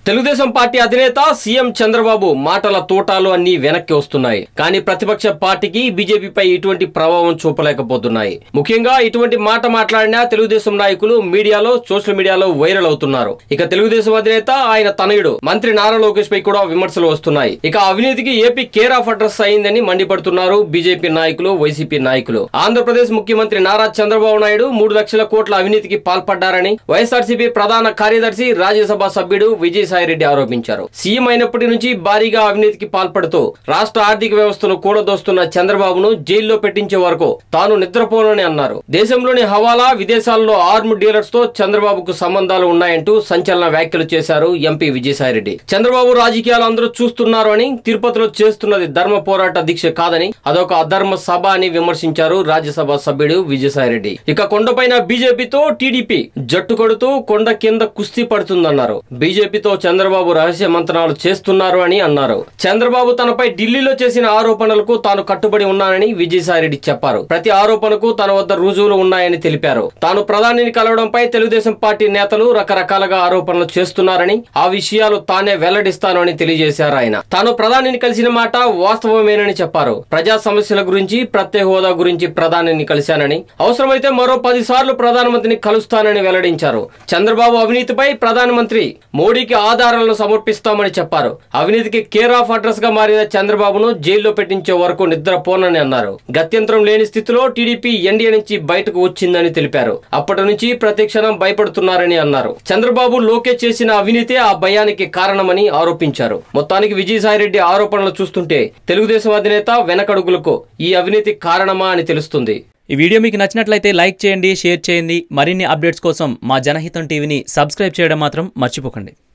Telugu Desam party అధినేత CM Chandrababu మాటల తోటాలు అన్ని వెనక్కి వస్తున్నాయి కానీ ప్రతిపక్ష పార్టీకి బీజేపీపై ఇటువంటి ప్రభావం చూపలేకపోతున్నాయి ముఖ్యంగా ఇటువంటి మాట మాట్లాడిన తెలుగుదేశం నాయకులు మీడియాలో సోషల్ మీడియాలో వైరల్ అవుతున్నారు ఇక తెలుగుదేశం అధినేత ఆయన తనయుడు మంత్రి నారా లోకేష్ పై కూడా విమర్శలు వస్తున్నాయి ఇక అవినీతికి ఏపీ కేర్ ఆఫ్ అడ్రస్ అయిందని మండిపడుతున్నారు బీజేపీ నాయకులు వైసీపీ నాయకులు ఆంధ్రప్రదేశ్ ముఖ్యమంత్రి నారా చంద్రబాబు నాయుడు మూడు లక్షల కోట్ల అవినీతికి పాల్పడ్డారని వైఎస్ఆర్సీపీ ప్రధాన కార్యదర్శి రాజ్యసభ సభ్యుడు విజయసాయిరెడ్డి ఆరోపించారు సీఎం అయినప్పటి నుంచి భారీగా అవినీతికి పాల్పడుతూ రాష్ట్ర ఆర్థిక వ్యవస్థను కూడదోస్తున్న చంద్రబాబును జైల్లో పెట్టించే వరకు తాను నిద్రపోనని అన్నారు దేశంలోని హవాలా విదేశాల్లో ఆర్మ్ డీలర్స్ తో చంద్రబాబుకు సంబంధాలు ఉన్నాయంటూ సంచలన వ్యాఖ్యలు చేశారు ఎంపీ విజయసాయిరెడ్డి చంద్రబాబు రాజకీయాలు అందరూ చూస్తున్నారు అని తిరుపతిలో చేస్తున్నది ధర్మ పోరాట దీక్ష కాదని అదొక అధర్మ సభ అని విమర్శించారు రాజ్యసభ సభ్యుడు విజయసాయిరెడ్డి ఇక కొండపైన బీజేపీతో టీడీపీ జట్టు కొడుతూ కొండ కింద కుస్తీ పడుతుందన్నారు బీజేపీతో చంద్రబాబు రహస్య మంత్రాలు చేస్తున్నారు అని అన్నారు చంద్రబాబు తనపై ఢిల్లీలో చేసిన ఆరోపణలకు తాను కట్టుబడి ఉన్నానని విజయసాయిరెడ్డి చెప్పారు ప్రతి ఆరోపణకు తన వద్ద రుజువులు ఉన్నాయని తెలిపారు తాను ప్రధానిని కలవడంపై తెలుగుదేశం పార్టీ నేతలు రకరకాలుగా ఆరోపణలు చేస్తున్నారని ఆ విషయాలు తానే వెల్లడిస్తాను అని తెలియజేశారు ఆయన తాను ప్రధానిని కలిసిన మాట వాస్తవమేనని చెప్పారు ప్రజా సమస్యల గురించి ప్రత్యేక హోదా గురించి ప్రధానిని కలిశానని అవసరమైతే మరో పది సార్లు ప్రధానమంత్రిని కలుస్తానని వెల్లడించారు చంద్రబాబు అవినీతిపై ప్రధానమంత్రి మోడీకి ఆధారాలను సమర్పిస్తామని చెప్పారు అవినీతికి కేర్ ఆఫ్ అడ్రస్ గా మారిన చంద్రబాబును జైల్లో పెట్టించే వరకు నిద్రపోనని అన్నారు గత్యంతరం లేని స్థితిలో టీడీపీ ఎన్డీఏ నుంచి బయటకు వచ్చిందని తెలిపారు అప్పటి నుంచి ప్రతి క్షణం భయపడుతున్నారని అన్నారు చంద్రబాబు లోకేష్ చేసిన అవినీతే ఆ భయానికి కారణమని ఆరోపించారు మొత్తానికి విజయసాయిరెడ్డి ఆరోపణలు చూస్తుంటే తెలుగుదేశం అధినేత వెనకడుగులకు ఈ అవినీతి కారణమా అని తెలుస్తుంది ఈ వీడియో మీకు నచ్చినట్లయితే లైక్ చేయండి షేర్ చేయండి మరిన్ని అప్డేట్స్ కోసం మా జనహితం టీవీని సబ్స్క్రైబ్ చేయడం మాత్రం మర్చిపోకండి